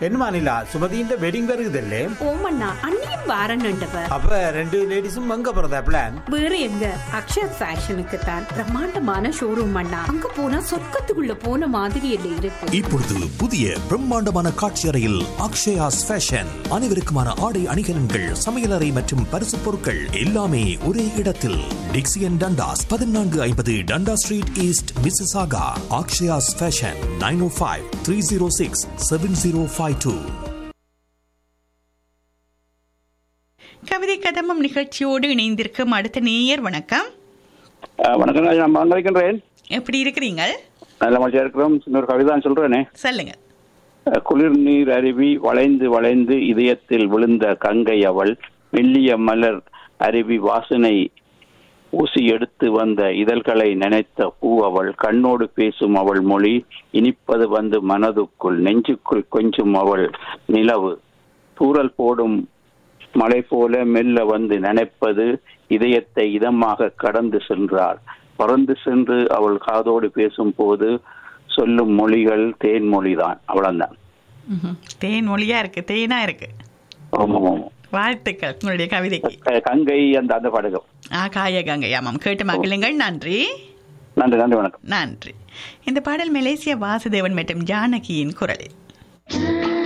என்னமா நிலா சுமதியின் வெட்டிங் வருகுதல்லே ஓமண்ணா அண்ணியும் வாரன்னுண்டவ அப்ப ரெண்டு லேடிஸும் அங்க போறதா பிளான் வேற எங்க அக்ஷயா ஃபேஷனுக்கு தான் பிரம்மாண்டமான ஷோரூம் அண்ணா அங்க போனா சொர்க்கத்துக்குள்ள போன மாதிரி இல்லை இருக்கு இப்பொழுது புதிய பிரம்மாண்டமான காட்சி அறையில் அக்ஷயாஸ் ஃபேஷன் அனைவருக்குமான ஆடை அணிகலன்கள் சமையலறை மற்றும் பரிசு பொருட்கள் எல்லாமே ஒரே இடத்தில் டிக்சியன் டண்டாஸ் பதினான்கு ஐம்பது Dundas street east Mississauga Akshayas fashion nine O five three zero six seven zero five two கவிதை கதம்பம் நிகழ்ச்சியோடு இணைந்திருக்கும் அடுத்த நேயர் வணக்கம் அஹ் வணக்கம் நான் மறந்திருக்கின்றேன் எப்படி இருக்கிறீங்க நல்ல மகிழ்ச்சியா இருக்கிறோம் இன்னொரு கவிதான் சொல்றேனே சொல்லுங்க அஹ் குளிர் நீர் அருவி வளைந்து வளைந்து இதயத்தில் விழுந்த கங்கை அவள் மெல்லிய மலர் அருவி வாசனை ஊசி எடுத்து வந்த இதழ்களை நினைத்த பூ அவள் கண்ணோடு பேசும் அவள் மொழி இனிப்பது வந்து மனதுக்குள் நெஞ்சுக்குள் கொஞ்சும் அவள் நிலவு தூறல் போடும் மலை போல மெல்ல வந்து நினைப்பது இதயத்தை இதமாக கடந்து சென்றாள் பறந்து சென்று அவள் காதோடு பேசும் போது சொல்லும் மொழிகள் தேன் மொழிதான் அவ்வளவுதான் ம்ஹும். தேன் மொழியா இருக்கு தேனா இருக்கு ஆமாம் ஆமாம் வாழ்த்துக்கள் உங்களுடைய கவிதைக்கு க- கங்கை அந்த அந்த படகம் ஆ காயகங்கை ஆமாம் கேட்டு மகிழுங்கள் நன்றி நன்றி நன்றி வணக்கம் நன்றி இந்த பாடல் மலேசியா வாசுதேவன் மற்றும் ஜானகியின் குரலில்